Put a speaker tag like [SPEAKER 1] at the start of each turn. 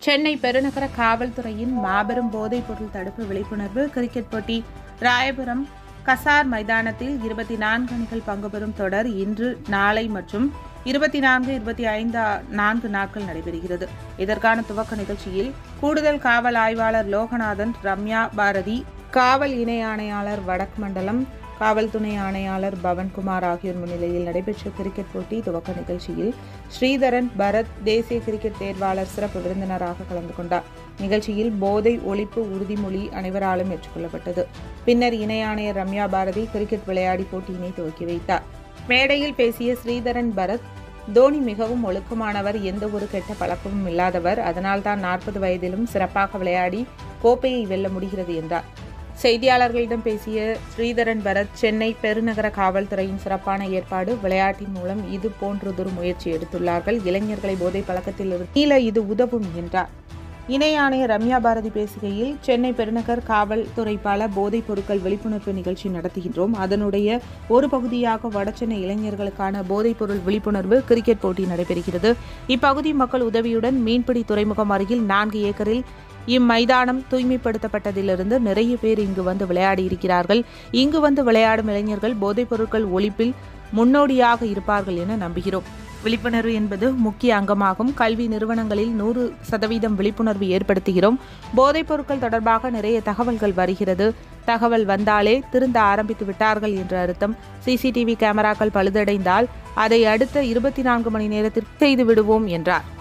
[SPEAKER 1] சென்னை பெருநகர காவல்துறையின் மாபெரும் போதைப் பொருள் தடுப்பு விழிப்புணர்வு கிரிக்கெட் போட்டி ராயபுரம் கசார் மைதானத்தில் இருபத்தி நான்கு அணிகள் பங்குபெறும் தொடர் இன்று நாளை மற்றும் இருபத்தி நான்கு இருபத்தி ஐந்து நான்கு நாட்கள் நடைபெறுகிறது இதற்கான துவக்க நிகழ்ச்சியில் கூடுதல் காவல் ஆய்வாளர் லோகநாதன் ரம்யா பாரதி காவல் இணை ஆணையாளர் வடக்கு மண்டலம் காவல் துணை ஆணையாளர் பவன்குமார் ஆகியோர் முன்னிலையில் நடைபெற்ற கிரிக்கெட் போட்டி துவக்க நிகழ்ச்சியில் ஸ்ரீதரன் பரத் தேசிய கிரிக்கெட் தேர்வாளர் சிறப்பு விருந்தினராக கலந்து கொண்டார் நிகழ்ச்சியில் போதை ஒழிப்பு உறுதிமொழி அனைவராலும் ஏற்றுக்கொள்ளப்பட்டது பின்னர் இணை ஆணையர் ரம்யா பாரதி கிரிக்கெட் விளையாடி போட்டியினை துவக்கி வைத்தார் மேடையில் பேசிய ஸ்ரீதரன் பரத் தோனி மிகவும் ஒழுக்கமானவர் எந்த ஒரு கெட்ட பழக்கமும் இல்லாதவர் அதனால்தான் நாற்பது வயதிலும் சிறப்பாக விளையாடி கோப்பையை வெல்ல முடிகிறது என்றார் செய்தியாளர்களிடம் பேசிய ஸ்ரீதரன் பரத் சென்னை பெருநகர காவல்துறையின் சிறப்பான ஏற்பாடு விளையாட்டின் மூலம் இது போன்றதொரு முயற்சி எடுத்துள்ளார்கள் இளைஞர்களை போதை பழக்கத்தில் நீல இது உதவும் என்றார் இணை ஆணையர் ரம்யா பாரதி பேசுகையில் சென்னை பெருநகர் காவல்துறை பல போதைப் பொருட்கள் விழிப்புணர்வு நிகழ்ச்சி நடத்துகின்றோம் அதனுடைய ஒரு பகுதியாக வடசென்னை இளைஞர்களுக்கான போதைப் பொருள் விழிப்புணர்வு கிரிக்கெட் போட்டி நடைபெறுகிறது இப்பகுதி மக்கள் உதவியுடன் மீன்பிடி துறைமுகம் அருகில் நான்கு ஏக்கரில் இம்மைதானம் தூய்மைப்படுத்தப்பட்டதிலிருந்து நிறைய பேர் இங்கு வந்து விளையாடி இருக்கிறார்கள் இங்கு வந்து விளையாடும் இளைஞர்கள் போதைப் பொருட்கள் ஒழிப்பில் முன்னோடியாக இருப்பார்கள் என நம்புகிறோம் விழிப்புணர்வு என்பது முக்கிய அங்கமாகும் கல்வி நிறுவனங்களில் நூறு சதவீதம் விழிப்புணர்வு ஏற்படுத்துகிறோம் போதைப் பொருட்கள் தொடர்பாக நிறைய தகவல்கள் வருகிறது தகவல் வந்தாலே திருந்த ஆரம்பித்து விட்டார்கள் என்ற அர்த்தம் சிசிடிவி கேமராக்கள் பழுதடைந்தால் அதை அடுத்த இருபத்தி நான்கு மணி நேரத்திற்கு செய்து விடுவோம் என்றார்